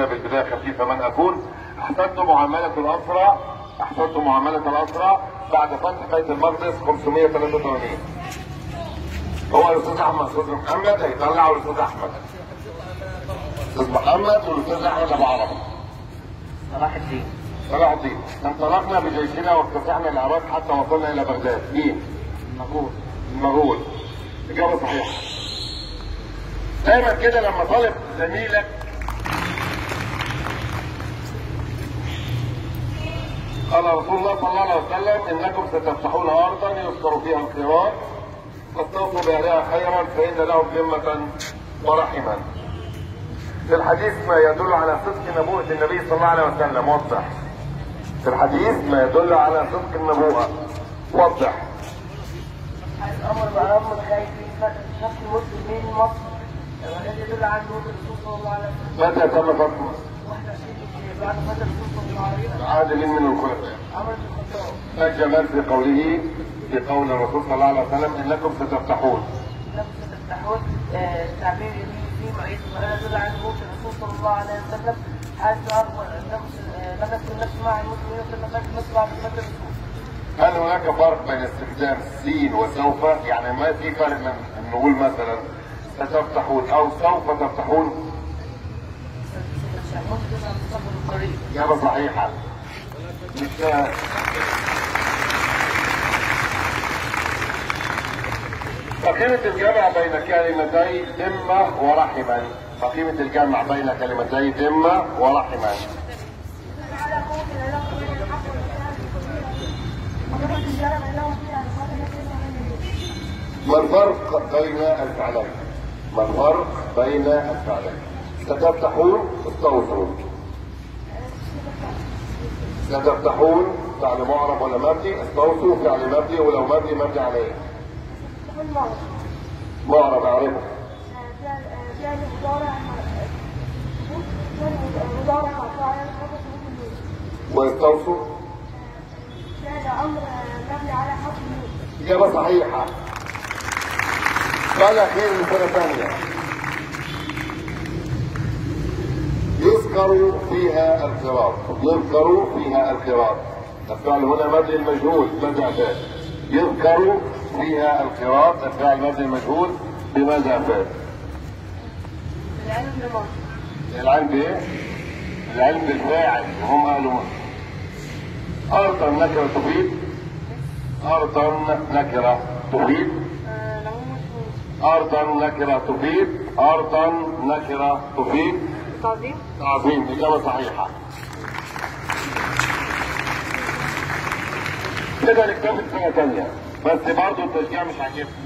بالبدايه خفيفه من اكون احسنت معامله الاسرى احسنت معامله الاسرى بعد فتح بيت المقدس 583 هو الاستاذ احمد استاذ محمد هيطلعوا الاستاذ احمد استاذ محمد والاستاذ احمد ابو عربي صلاح الدين صلاح الدين انطلقنا بجيشنا وافتتحنا العراق حتى وصلنا الى بغداد مين؟ المغول المغول اجابه صحيحه دايما كده لما طالب زميلك قال رسول الله صلى الله عليه وسلم انكم ستفتحون ارضا يذكر فيها الخيرات فاستوصوا باهلها خيرا فان لهم ذمه ورحما في الحديث ما يدل على صدق نبوءة النبي صلى الله عليه وسلم وضح في الحديث ما يدل على صدق النبوءة وضح الامر بامر خايف نفس المسلمين من مصر والذي يدل على نور الرسول صلى الله عليه وسلم متى تم فتح 21 بعد فتح الرسول صلى الله عليه وسلم عادل من الخلفاء عمر بن الخطاب الجمال في قوله في قول الرسول صلى الله عليه وسلم انكم ستفتحون انكم ستفتحون آه، التعبير يمين فيه معيد ولا يدل على نور الرسول صلى الله عليه وسلم حيث أخبر انكم س- لم يكن النفس مع المسلمين في فتح مصر بعد فتح الرسول هل هناك فرق بين استخدام سين وسوف يعني ما في فرق من أن نقول مثلا ستفتحون او سوف تفتحون ممكن تظهر المستقبل القريب اجابه صحيحه مش فقيمة الجمع بين كلمتي ذمة ورحما فقيمة الجمع بين كلمتي ذمة ورحما على قوة العلاقة بين الحق والإسلام وكما تجارة بينهم فيها ما الفرق بين الفعلين؟ ما الفرق بين الفعلين؟ ستفتحون استوصوا ستفتحون فعل معرب ولا مبني استوصوا فعل مبني ولو مبني مبني عليه الماضي معرب اعرفه فعل فعل مضارع فعل مضارع فعل حرف النون واستوصوا فعل أمر مبني على حرف النون إجابة صحيحة قال خير من سنة ثانية يذكر فيها القراط يذكر فيها القراط الفعل هنا مبني المجهول ماذا فات يذكر فيها القراط الفعل مبني المجهول بماذا فات العلم بالماضي العلم بايه؟ العلم بالفاعل وهم قالوا أرطا نكرة تفيد أرطا نكرة تفيد آه، لو مش أرضا نكرة تفيد أرضا نكرة تفيد تعظيم تعظيم إجابة صحيحة كده نكتفي سنة تانية بس برضه التشجيع مش عاجبني